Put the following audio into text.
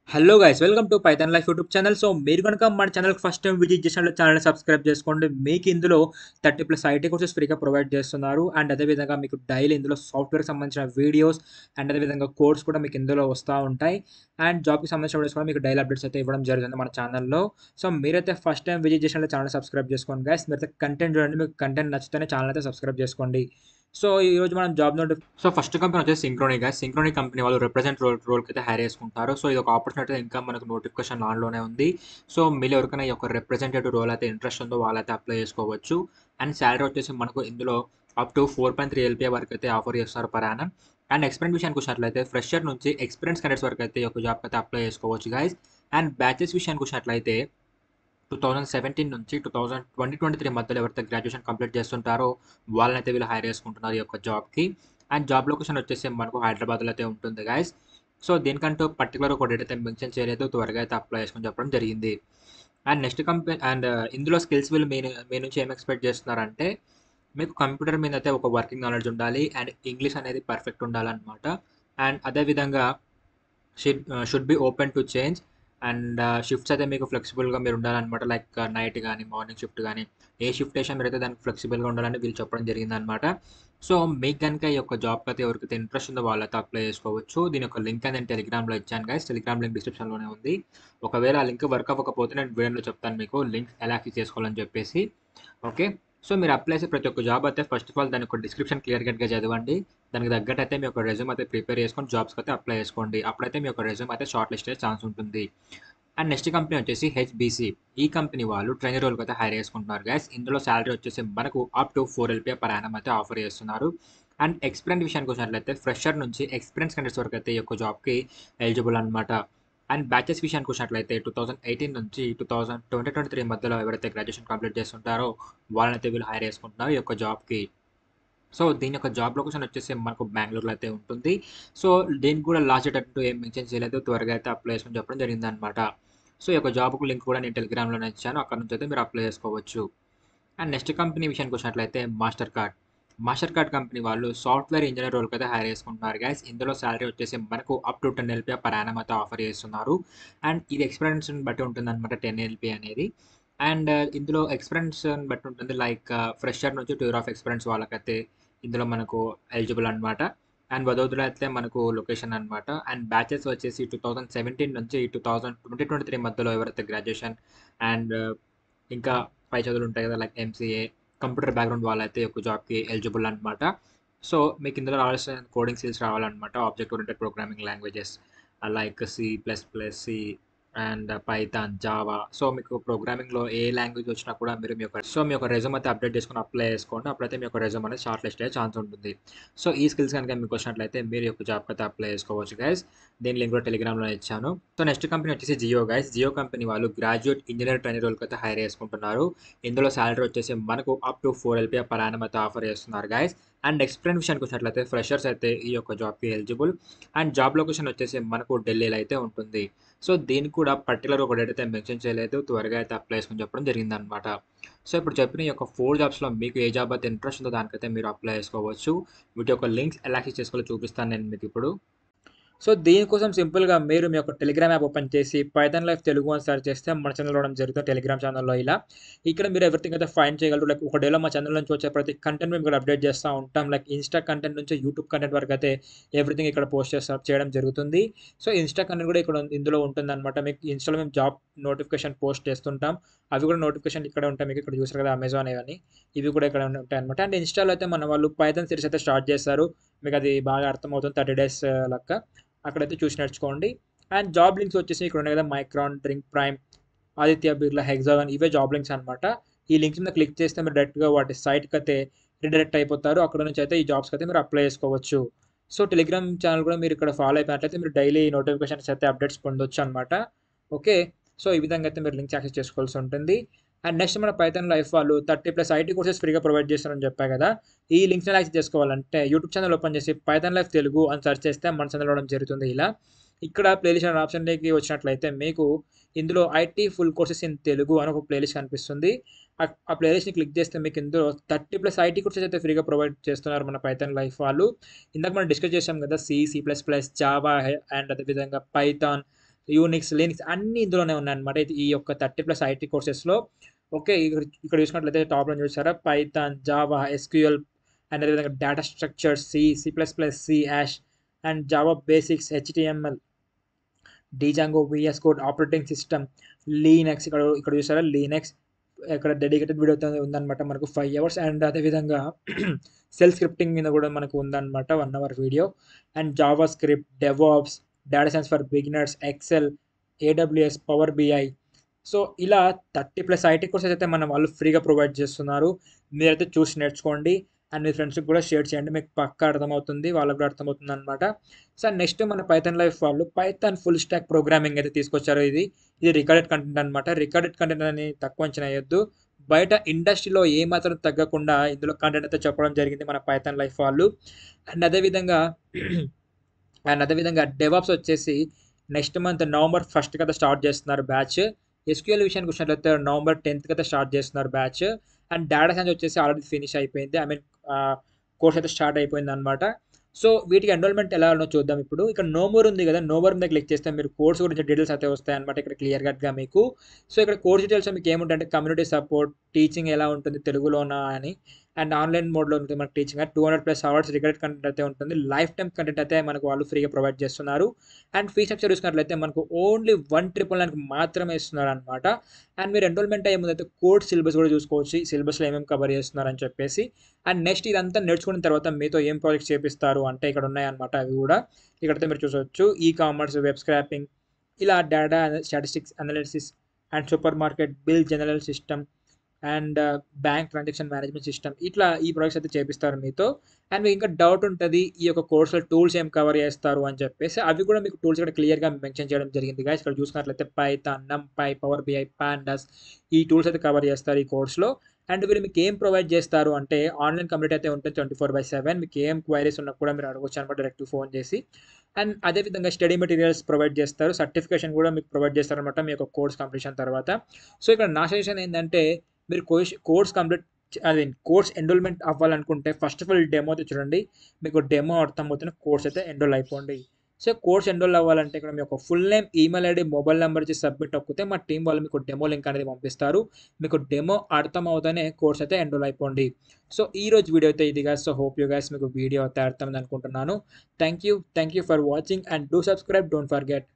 hello guys welcome to Python life YouTube channel so మీరు కనుక మన ఛానల్ ఫస్ట్ టైం విజిట్ చేసిన channel subscribe చేసుకోండి మీకు ఇందులో థర్టీ ప్లస్ ఐటీ కోర్సెస్ ఫ్రీగా ప్రొవైడ్ చేస్తున్నారు అండ్ అదేవిధంగా మీకు డైలీ ఇందులో సాఫ్ట్వేర్కి సంబంధించిన వీడియోస్ అండ్ అదేవిధంగా కోర్స్ కూడా మీకు ఇందులో వస్తూ ఉంటాయి అండ్ జాబ్కి సంబంధించిన వీడియోస్ కూడా మీకు డైలీ అప్డేట్స్ అయితే ఇవ్వడం జరుగుతుంది మన ఛానల్లో సో మీరైతే ఫస్ట్ టైం విజిట్ చేసిన ఛానల్ సబ్స్క్రైబ్ చేసుకోండి గైస్ మీరైతే కంటెంట్ చూడండి మీకు కంటెంట్ నచ్చితేనే ఛానల్ అయితే సబ్స్క్రైబ్ చేసుకోండి సో ఈ రోజు మనం జాబ్ నోటి సో ఫస్ట్ కంపెనీ వచ్చేసి సింక్రోనీ గా సింక్రోనీ కంపెనీ వాళ్ళు రిప్రజెంట్ రోల్ రోల్కి అయితే హైర్ చేసుకుంటారు సో ఇది ఒక ఆపర్చునిటీ ఇంకా మనకు నోటిఫికేషన్ ఆన్లోనే ఉంది సో మీరు ఎవరికైనా ఈ యొక్క రిప్రజెంటేటివ్ రోల్ అయితే ఇంట్రెస్ట్ ఉందో వాళ్ళైతే అప్లై చేసుకోవచ్చు అండ్ శాలరీ వచ్చేసి మనకు ఇందులో up to four point three LP వరకు అయితే ఆఫర్ చేస్తారు పర్ యానం అండ్ ఎక్స్పీరియన్స్ విషయానికి వచ్చినట్లయితే ఫ్రెషర్ నుంచి ఎక్స్పీరియన్స్ క్యాండిడేట్స్ వరకు అయితే ఈ యొక్క జాబ్కి అయితే అప్లై చేసుకోవచ్చు గైస్ అండ్ బ్యాచెస్ విషయానికి వచ్చినట్లయితే టూ థౌజండ్ సెవెంటీన్ నుంచి two thousand twenty twenty three మధ్యలో ఎవరైతే గ్రాడ్యుయేషన్ కంప్లీట్ చేస్తుంటారో వాళ్ళని అయితే వీళ్ళు హైర్ చేసుకుంటున్నారు ఈ యొక్క జాబ్కి అండ్ జాబ్ లొకేషన్ వచ్చేసి మనకు హైదరాబాద్లో అయితే ఉంటుంది గాయస్ సో దీనికంటూ పర్టికులర్ ఒక డేట్ అయితే మెన్షన్ చేయలేదు త్వరగా అయితే అప్లై చేసుకుని చెప్పడం జరిగింది అండ్ నెక్స్ట్ కంపెనీ అండ్ ఇందులో స్కిల్స్ వీళ్ళు మీ మీ నుంచి ఏం ఎక్స్పెక్ట్ చేస్తున్నారంటే మీకు కంప్యూటర్ మీద అయితే ఒక వర్కింగ్ నాలెడ్జ్ ఉండాలి అండ్ ఇంగ్లీష్ అనేది పర్ఫెక్ట్ ఉండాలన్నమాట అండ్ అదేవిధంగా should should be open to change and shifts అయితే మీకు ఫ్లెక్సిబుల్గా మీరు ఉండాలన్నమాట లైక్ నైట్ కానీ మార్నింగ్ షిఫ్ట్ కానీ ఏ షిఫ్ట్ వేసినా మీరైతే దానికి ఫ్లెక్సిబుల్గా ఉండాలని వీళ్ళు చెప్పడం జరిగిందనమాట సో మీకు కనుక ఈ యొక్క జాబ్కి అయితే ఎవరికైతే ఇంట్రెస్ట్ ఉందో వాళ్ళైతే అప్లై చేసుకోవచ్చు దీని యొక్క లింక్ అనేది నేను టెలిగ్రామ్లో ఇచ్చాను గైస్ టెలిగ్రామ్ లింక్ డిస్క్రిప్షన్లోనే ఉంది ఒకవేళ ఆ లింక్ వర్క్ అవ్వకపోతే నేను వీడియోలో చెప్తాను మీకు లింక్ ఎలా యాక్సెస్ చేసుకోవాలని చెప్పేసి ఓకే సో మీరు అప్లై చేసే ప్రతి ఒక్క జాబ్ అయితే ఫస్ట్ ఆఫ్ ఆల్ దాని యొక్క డిస్క్రిప్షన్ క్లియర్ కట్గా చదవండి దానికి తగ్గట్టు అయితే మీ యొక్క రెజ్యూమ్ అయితే ప్రిపేర్ చేసుకొని జాబ్స్కి అయితే అప్లై చేసుకోండి అప్పుడైతే మీ యొక్క రెజ్యూమ్ అయితే షార్ట్ లిస్ట్ అయ్యే ఛాన్స్ ఉంటుంది అండ్ నెక్స్ట్ కంపెనీ వచ్చేసి హెచ్బీసీ ఈ కంపెనీ వాళ్ళు ట్రైనర్ రోల్కి అయితే హైర్ చేసుకుంటున్నారు గ్యాస్ ఇందులో శాలరీ వచ్చేసి మనకు up to four LP per annum అయితే ఆఫర్ చేస్తున్నారు అండ్ ఎక్స్పీరియన్స్ విషయానికి వచ్చినట్లయితే ఫ్రెషర్ నుంచి ఎక్స్పీరియన్స్ కండెట్స్ వరకు అయితే ఈ యొక్క జాబ్కి ఎలిజిబుల్ అనమాట అండ్ బ్యాచెస్ విషయానికి వచ్చినట్లయితే టూ థౌసండ్ ఎయిటీన్ నుంచి two thousand twenty twenty three మధ్యలో ఎవరైతే గ్రాడ్యుయేషన్ కంప్లీట్ చేస్తుంటారో వాళ్ళనైతే వీళ్ళు హైర్ చేసుకుంటున్నారు ఈ యొక్క జాబ్కి సో దీని యొక్క జాబ్ లొకేషన్ వచ్చేసి మనకు బెంగళూరులో అయితే ఉంటుంది సో దీనికి కూడా లాస్ట్ డేట్ అంటూ ఏం మెన్షన్ చేయలేదు త్వరగా అయితే అప్లై చేసుకుని చెప్పడం జరిగింది అనమాట సో ఈ యొక్క జాబ్కు లింక్ కూడా నేను టెలిగ్రామ్లోనే ఇచ్చాను అక్కడ నుంచి అయితే మీరు అప్లై చేసుకోవచ్చు అండ్ నెక్స్ట్ కంపెనీ విషయానికి వచ్చినట్లయితే Mastercard Mastercard company వాళ్ళు సాఫ్ట్వేర్ ఇంజనీర్ రోల్కి అయితే హైర్ చేసుకుంటున్నారు గైస్ ఇందులో శాలరీ వచ్చేసి మనకు up to ten LP per annum అయితే ఆఫర్ చేస్తున్నారు అండ్ ఇది ఎక్స్పీరియన్స్ బట్టి ఉంటుంది అనమాట టెన్ ఎల్పీ అనేది అండ్ ఇందులో ఎక్స్పీరియన్స్ బట్టి ఉంటుంది లైక్ ఫ్రెషర్ నుంచి టూర్ ఆఫ్ ఎక్స్పీరియన్స్ వాళ్ళకైతే ఇందులో మనకు ఎలిజిబుల్ అనమాట అండ్ వదోదర అయితే మనకు లొకేషన్ అనమాట అండ్ బ్యాచెస్ వచ్చేసి టూ థౌజండ్ సెవెంటీన్ నుంచి two thousand twenty twenty three మధ్యలో ఎవరైతే గ్రాడ్యుయేషన్ అండ్ ఇంకా పై చదువులు ఉంటాయి కదా లైక్ ఎంసీఏ కంప్యూటర్ బ్యాక్గ్రౌండ్ వాళ్ళైతే ఒక జాబ్కి ఎలిజిబుల్ అనమాట సో మీకు ఇందులో రావాల్సిన కోడింగ్ స్కిల్స్ రావాలన్నమాట object oriented programming languages like C plus plus C and Python Java so మీకు ప్రోగ్రామింగ్లో ఏ లాంగ్వేజ్ వచ్చినా కూడా మీరు మీ యొక్క సో మీ యొక్క రెజ్యూమ్ అయితే అప్డేట్ చేసుకుని అప్లై చేసుకోండి అప్పుడైతే మీ యొక్క రెజ్యూమ్ అనేది షార్ట్ లిస్ట్ అయ్యే ఛాన్స్ ఉంటుంది సో ఈ స్కిల్స్ కనుక మీకు వచ్చినట్లయితే మీరు యొక్క జాబ్కి అయితే అప్లై చేసుకోవచ్చు గైస్ దీని లింక్ కూడా టెలిగ్రామ్లో ఇచ్చాను సో నెక్స్ట్ కంపెనీ వచ్చేసి జియో గైస్ జియో కంపెనీ వాళ్ళు గ్రాడ్యుయేట్ ఇంజనీర్ ట్రైనర్ రోల్కి అయితే హైర్ చేసుకుంటున్నారు ఇందులో శాలరీ వచ్చేసి మనకు up to four LP per annum అయితే ఆఫర్ చేస్తున్నారు గైస్ అండ్ ఎక్స్పీరియన్స్ విషయానికి వచ్చినట్లయితే ఫ్రెషర్స్ అయితే ఈ యొక్క జాబ్కి ఎలిజిబుల్ అండ్ జాబ్ లొకేషన్ వచ్చేసి మనకు ఢిల్లీలో అయితే ఉంటుంది సో దీనికి కూడా పర్టికులర్ ఒక డేట్ అయితే మెన్షన్ చేయలేదు త్వరగా అయితే అప్లై చేసుకుని చెప్పడం జరిగిందనమాట సో ఇప్పుడు చెప్పిన ఈ యొక్క ఫోర్ జాబ్స్లో మీకు ఏ జాబ్ అయితే ఇంట్రెస్ట్ ఉందో దానికైతే మీరు అప్లై చేసుకోవచ్చు వీటి యొక్క లింక్స్ ఎలా యాక్సెస్ చేసుకోవాలో చూపిస్తాను నేను మీకు ఇప్పుడు సో దీనికోసం సింపుల్గా మీరు మీ యొక్క టెలిగ్రామ్ యాప్ ఓపెన్ చేసి పైథాన్ లైఫ్ తెలుగు అని సెర్చ్ చేస్తే మన ఛానల్ రావడం జరుగుతుంది టెలిగ్రామ్ ఛానల్లో ఇలా ఇక్కడ మీరు ఎవరిథింగ్ అయితే ఫైండ్ చేయగలరు లైక్ ఒక డేలో మా ఛానల్ నుంచి వచ్చే ప్రతి కంటెంట్ మేము ఇక్కడ అప్డేట్ చేస్తూ ఉంటాం లైక్ ఇన్స్టా కంటెంట్ నుంచి యూట్యూబ్ కంటెంట్ వరకు అయితే ఎవ్రీథింగ్ ఇక్కడ పోస్ట్ చేస్తా చేయడం జరుగుతుంది సో ఇన్స్టా కంటెంట్ కూడా ఇక్కడ ఇందులో ఉంటుందన్నమాట మీకు ఇన్స్టాలో మేము జాబ్ నోటిఫికేషన్ పోస్ట్ చేస్తుంటాం అవి కూడా నోటిఫికేషన్ ఇక్కడ ఉంటాయి మీకు ఇక్కడ చూసారు కదా అమెజాన్ ఇవన్నీ ఇవి కూడా ఇక్కడ ఉంటాయి అనమాట అండ్ ఇన్స్టాలో అయితే మన వాళ్ళు పైథాన్ సిరీస్ అయితే స్టార్ట్ చేస్తారు మీకు అది బాగా అర్థమవుతుంది థర్టీ డేస్ లెక్క అక్కడైతే చూసి నేర్చుకోండి అండ్ జాబ్ లింక్స్ వచ్చేసి ఇక్కడ ఉన్నాయి కదా Micron drink Prime Aditya Birla Hexagon ఇవే జాబ్ లింక్స్ అనమాట ఈ లింక్స్ మీద క్లిక్ చేస్తే మీరు డైరెక్ట్గా వాటి సైట్కి అయితే రిడైరెక్ట్ అయిపోతారు అక్కడ నుంచి అయితే ఈ జాబ్స్కి అయితే మీరు అప్లై చేసుకోవచ్చు సో టెలిగ్రామ్ ఛానల్ కూడా మీరు ఇక్కడ ఫాలో అయిపోయినట్లయితే మీరు డైలీ నోటిఫికేషన్స్ అయితే అప్డేట్స్ పొందొచ్చు అనమాట ఓకే సో ఈ విధంగా అయితే మీరు లింక్స్ యాక్సెస్ చేసుకోవాల్సి ఉంటుంది అండ్ నెక్స్ట్ మన పైథాన్ లైఫ్ వాళ్ళు థర్టీ ప్లస్ ఐటీ కోర్సెస్ ఫ్రీగా ప్రొవైడ్ చేస్తారని చెప్పా కదా ఈ లింక్స్ని యాక్సెస్ చేసుకోవాలంటే యూట్యూబ్ ఛానల్ ఓపెన్ చేసి పైథాన్ లైఫ్ తెలుగు అని సెర్చ్ చేస్తే మన ఛానల్ రావడం జరుగుతుంది ఇలా ఇక్కడ ప్లేలిస్ట్ అనే ఆప్షన్లోకి వచ్చినట్లయితే మీకు ఇందులో IT full courses in Telugu అని ఒక ప్లేలిస్ట్ కనిపిస్తుంది ఆ ప్లేలిస్ట్ని క్లిక్ చేస్తే మీకు ఇందులో థర్టీ ప్లస్ ఐటీ కోర్సెస్ అయితే ఫ్రీగా ప్రొవైడ్ చేస్తున్నారు మన పైథాన్ లైఫ్ వాళ్ళు ఇందాక మనం డిస్కస్ చేసాం కదా C C plus plus Java and అదేవిధంగా పైథాన్ యూనిక్స్ లినిక్స్ అన్నీ ఇందులోనే ఉన్నాయన్నమాట ఇది ఈ యొక్క థర్టీ ప్లస్ ఐటీ కోర్సెస్లో ఓకే ఇక్కడ ఇక్కడ చూసినట్లయితే టాప్లో చూసారా పైథాన్ జావా ఎస్క్యూఎల్ అండ్ అదేవిధంగా data structure C C plus plus C hash and Java basics HTML Django VS code operating system Linux ఇక్కడ ఇక్కడ చూసారా లీనెక్స్ ఇక్కడ డెడికేటెడ్ వీడియో ఉందన్నమాట మనకు ఫైవ్ అవర్స్ అండ్ అదేవిధంగా సెల్ స్క్రిప్టింగ్ మీద కూడా మనకు ఉందన్నమాట one hour video and JavaScript DevOps data science for beginners Excel AWS power BI so ఇలా థర్టీ ప్లస్ ఐటీ కోర్సెస్ అయితే మన వాళ్ళు ఫ్రీగా ప్రొవైడ్ చేస్తున్నారు మీరైతే చూసి నేర్చుకోండి అండ్ మీ ఫ్రెండ్స్కి కూడా షేర్ చేయండి మీకు పక్కా అర్థమవుతుంది వాళ్ళకి కూడా అర్థమవుతుంది అనమాట సో నెక్స్ట్ మన పైథాన్ లైఫ్ వాళ్ళు పైథాన్ ఫుల్ స్టాక్ ప్రోగ్రామింగ్ అయితే తీసుకొచ్చారు ఇది ఇది రికార్డెడ్ కంటెంట్ అనమాట రికార్డెడ్ కంటెంట్ అని తక్కువ అంచనా వేయొద్దు బయట ఇండస్ట్రీలో ఏమాత్రం తగ్గకుండా ఇందులో కంటెంట్ అయితే చెప్పడం జరిగింది మన పైథాన్ లైఫ్ వాళ్ళు అండ్ అదేవిధంగా అండ్ అదేవిధంగా డెవాప్స్ వచ్చేసి నెక్స్ట్ మంత్ నవంబర్ ఫస్ట్ కదా స్టార్ట్ చేస్తున్నారు బ్యాచ్ ఎస్క్యూఎల్ విషయానికి వచ్చినట్లయితే నవంబర్ టెన్త్ కదా స్టార్ట్ చేస్తున్నారు బ్యాచ్ అండ్ డేటా సైన్స్ వచ్చేసి ఆల్రెడీ ఫినిష్ అయిపోయింది ఐ మీన్ కోర్స్ అయితే స్టార్ట్ అయిపోయింది అనమాట సో వీటికి ఎన్రోల్మెంట్ ఎలా ఉన్నో చూద్దాం ఇప్పుడు ఇక్కడ నోమోర్ ఉంది కదా నోమోర్ మీద క్లిక్ చేస్తే మీరు కోర్స్ గురించి డీటెయిల్స్ అయితే వస్తాయి అనమాట ఇక్కడ క్లియర్ కట్గా మీకు సో ఇక్కడ కోర్స్ డీటెయిల్స్ మీకు ఏముంటాయంటే కమ్యూనిటీ సపోర్ట్ టీచింగ్ ఎలా ఉంటుంది తెలుగులోనా అని అండ్ ఆన్లైన్ మోడ్లో ఉంటుంది మనకి teaching two hundred plus hours recorded content అయితే ఉంటుంది లైఫ్ టైం కంటెంట్ అయితే మనకు వాళ్ళు ఫ్రీగా ప్రొవైడ్ చేస్తున్నారు అండ్ ఫీ స్ట్రక్చర్ చూసుకున్నట్లయితే మనకు ఓన్లీ వన్ ట్రిపుల్ నైన్కి మాత్రమే ఇస్తున్నారు అనమాట అండ్ మీరు ఎన్రోల్మెంట్ అయ్యే ముందు అయితే కోర్స్ సిలబస్ కూడా చూసుకోవచ్చు సిలబస్లో ఏమేమి కవర్ చేస్తున్నారని చెప్పేసి అండ్ నెక్స్ట్ ఇదంతా నేర్చుకున్న తర్వాత మీతో ఏం ప్రాజెక్ట్స్ చేపిస్తారు అంటే ఇక్కడ ఉన్నాయన్నమాట అవి కూడా ఇక్కడైతే మీరు చూసవచ్చు ఈ కామర్స్ వెబ్ స్క్రాపింగ్ ఇలా data statistics analysis and supermarket bill general system and bank transaction management system ఇట్లా ఈ ప్రాజెక్ట్స్ అయితే చేపిస్తారు మీతో అండ్ మీకు ఇంకా డౌట్ ఉంటుంది ఈ యొక్క కోర్సులో టూల్స్ ఏం కవర్ చేస్తారు అని చెప్పేసి అవి కూడా మీకు టూల్స్ ఇక్కడ క్లియర్గా మెన్షన్ చేయడం జరిగింది గాయస్ ఇక్కడ చూసుకున్నట్లయితే Python NumPy power BI pandas ఈ టూల్స్ అయితే కవర్ చేస్తారు ఈ కోర్సులో అండ్ వీళ్ళు మీకు ఏం ప్రొవైడ్ చేస్తారు అంటే ఆన్లైన్ కమ్యూనిటీ అయితే ఉంటుంది ట్వంటీ ఫోర్ బై సెవెన్ మీకు ఏం క్వైరీస్ ఉన్నా కూడా మీరు అడగొచ్చు అనమాట డైరెక్ట్ ఫోన్ చేసి అండ్ అదేవిధంగా స్టడీ మెటీరియల్స్ ప్రొవైడ్ చేస్తారు సర్టిఫికేషన్ కూడా మీకు ప్రొవైడ్ చేస్తారనమాట మీ యొక్క కోర్స్ కంప్లీషన్ తర్వాత సో ఇక్కడ నా సజెషన్ ఏంటంటే మీరు కోర్స్ కోర్స్ కంప్లీట్ అదే కోర్స్ ఎన్రోల్మెంట్ అవ్వాలనుకుంటే ఫస్ట్ ఆఫ్ ఆల్ డెమో అయితే చూడండి మీకు డెమో అర్థమవుతున్న కోర్స్ అయితే ఎన్రోల్ అయిపోండి సో కోర్స్ ఎన్రోల్ అవ్వాలంటే ఇక్కడ మీ యొక్క full name email ID mobile number ఇచ్చి సబ్మిట్ నొక్కితే మా టీం వాళ్ళు మీకు డెమో లింక్ అనేది పంపిస్తారు మీకు డెమో అర్థం అవుతానే కోర్స్ అయితే ఎన్రోల్ అయిపోండి సో ఈ రోజు వీడియో అయితే ఇదిగా సో హోప్ యూ గైస్ మీకు వీడియో అయితే అర్థమైంది అనుకుంటున్నాను thank you thank you for watching and do subscribe don't forget